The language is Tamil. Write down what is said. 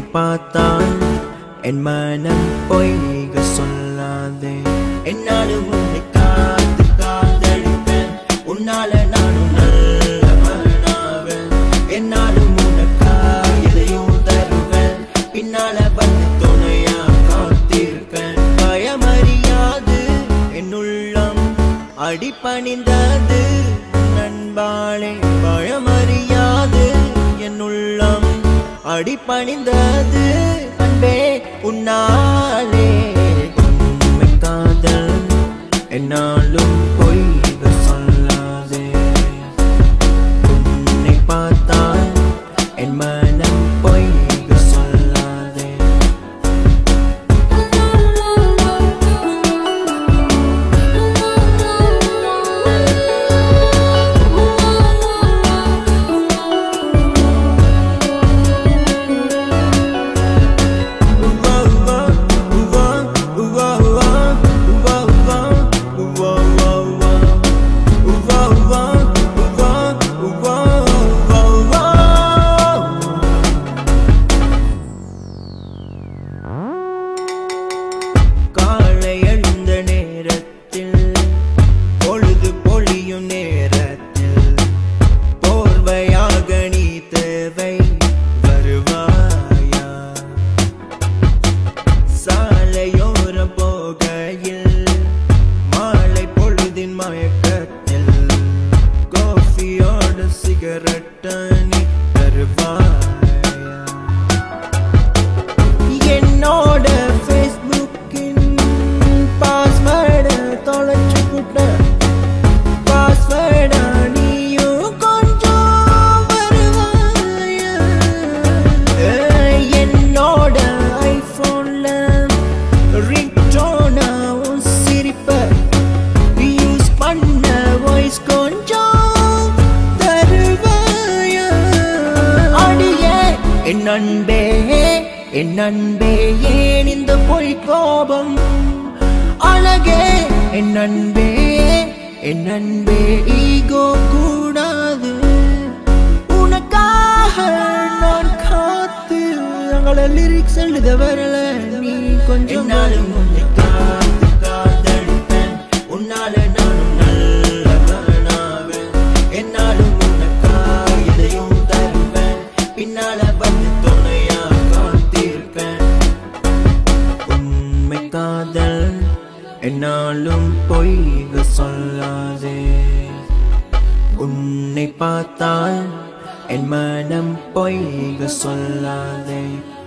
பார்த்தால் என் மனம் பொய்க சொல்லாதே என்னாலும் உன்னை காத்து காதலிப்பேன் உன்னால நானும் நல்லவனாவேன் என்னாலும் உனக்கா எதையும் தருவேன் பின்னால வந்து துணையா காத்திருப்பேன் பயமறியாது என் உள்ளம் அடிபணிந்தது நண்பாளே பயமறியாது என் உள்ளம் அடிபணிந்தது அன்பே உன்னாலே உண்மை காதல் என்னாலும் பொய்க சொல்லாதே உன்னை பார்த்தால் என் மனம் பொய்க சொல்லாதே காலை எழுந்த நேரத்தில் பொழுது பொழியும் நேரத்தில் போர்வையாக நீ தேவை வருவாயா சாலையோரம் போகையில் மாலை பொழுதின் மயக்கத்தில் காஃபியோட சிகரெட் நீ தருவாயா என்னோட ஃபேஸ்புக்கின் பாஸ்வேர்டு தொலைச்சு புட்ட பாஸ்வேர்டா நீயும் கொஞ்சம் வருவாயா ஏய், என்னோட ஐபோன்ல ரிங்டோனா உன் சிரிப்ப யூஸ் பண்ண வாய்ஸ் கொஞ்சம் தருவாயா அடியே என் அன்பே என் அன்பே ஏன் இந்த பொய் கோபம் அழகே என் அன்பே என் அன்பே ஈகோ கூடாது உனக்காக நான் காத்து அங்கள லிரிக்ஸ் எழுத வரல நீ கொஞ்சம் நாளும் உன்னை காத்து காதலிப்பேன் உன்னால நானும் நல்லவனாவேன் என்னாலும் உனக்கா இதையும் தருவேன் பின்னால வந்து துணையா காத்திருப்பேன் உண்மை காதல் என்னாலும் பொய்க சொல்லாதே உன்னை பார்த்தால் என் மனம் பொய்க சொல்லாதே